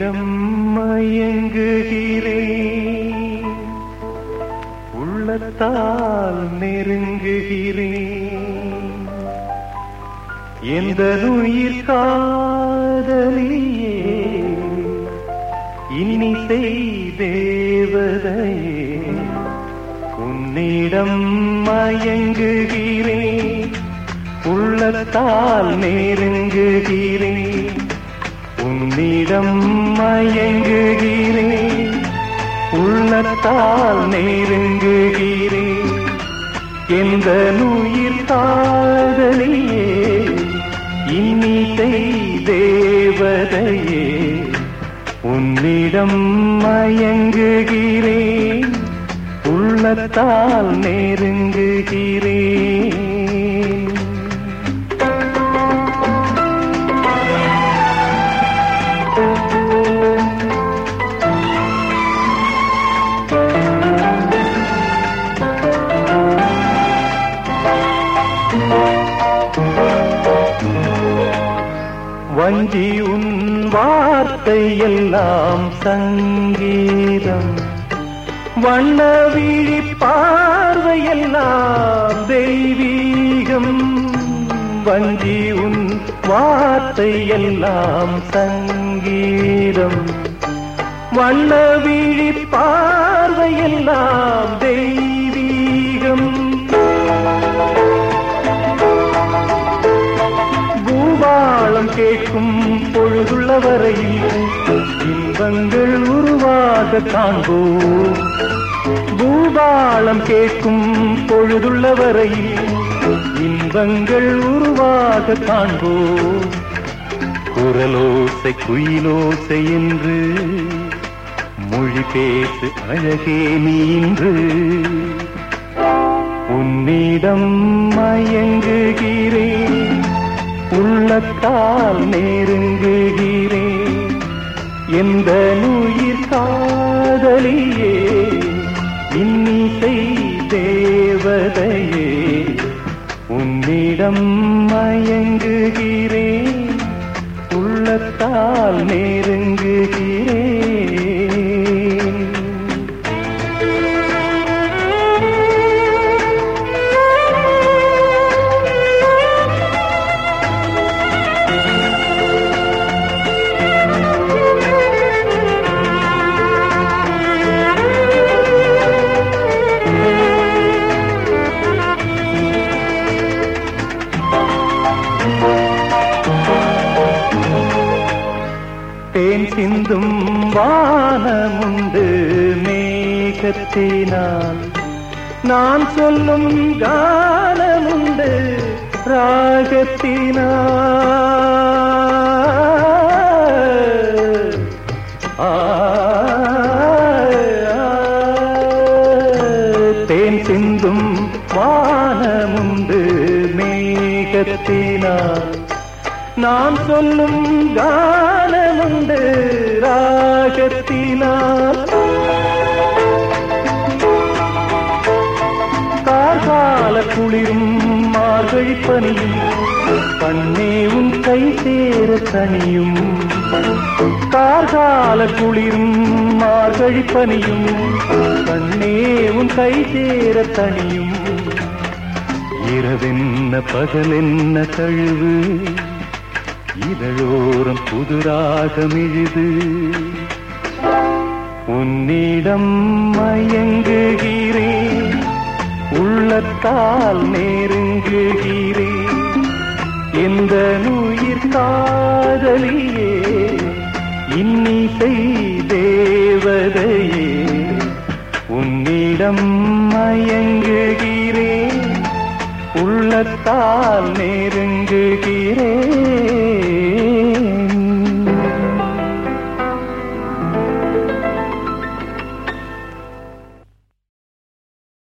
உன்னிடம் மயங்குகிறேன் உள்ளத்தால் நெருங்குகிறேன் எந்த உயிர் காதலியே இன்னிசை தேவதையே உன்னிடம் மயங்குகிறேன் உள்ளத்தால் நெருங்குகிறேன் உன்னிடம் மயங்குகிறேன் உள்ளத்தால் நெருங்குகிறேன் எந்த நுயிர் காதலியே இன்னிசை தேவதையே உன்னிடம் மயங்குகிறேன் உள்ளத்தால் நெருங்குகிறேன் வஞ்சி உன் வார்த்தை எல்லாம் சங்கீதம் வண்ண விழி பார்வையெல்லாம் தெய்வீகம் வஞ்சி உன் வார்த்தை எல்லாம் சங்கீதம் வண்ண விழி பார்வையெல்லாம் தெய்வீகம் பூபாளம் கேட்கும் பொழுதுள்ள வரையில் இன்பங்கள் உருவாக காண்போம் பூபாளம் கேட்கும் பொழுதுள்ள வரையில் இன்பங்கள் உருவாக காண்போம் குரலோசை குயிலோசை என்று மொழி பேசு அழகே நீ இன்று உன்னிடம் மயங்குகிறேன் உள்ளத்தால் நெருங்குகிறேன் எந்த நுயிர் காதலியே இன்னிசை தேவதையே உன்னிடம் மயங்குகிறேன் உள்ளத்தால் நெருங்குகிறேன் தேன் சிந்தும் வானமுண்டு மேகத்தினால் நான் சொல்லும் கானமுண்டு ராகத்தினால் ஆ, ஆ, தேன் சிந்தும் வானமுண்டு மேகத்தினால் நான் சொல்லும் கானமுண்டு ராகத்தினால் கார்கால குளிரும் மார்கழி பனியும் கண்ணே உன் கை சேர தனியும் கார்கால குளிரும் மார்கழி பனியும் கண்ணே உன் கை சேர தனியும் இரவென்ன பகலென்ன கழுவு இதழோரம் புதுராகமிழுது உன்னிடம் மயங்குகிறேன் உள்ளத்தால் நெருங்குகிறேன் எந்த நுயிர் காதலியே இன்னிசை தேவதையே உன்னிடம் மயங்குகிறேன் உள்ளத்தால் நெருங்குகிறேன்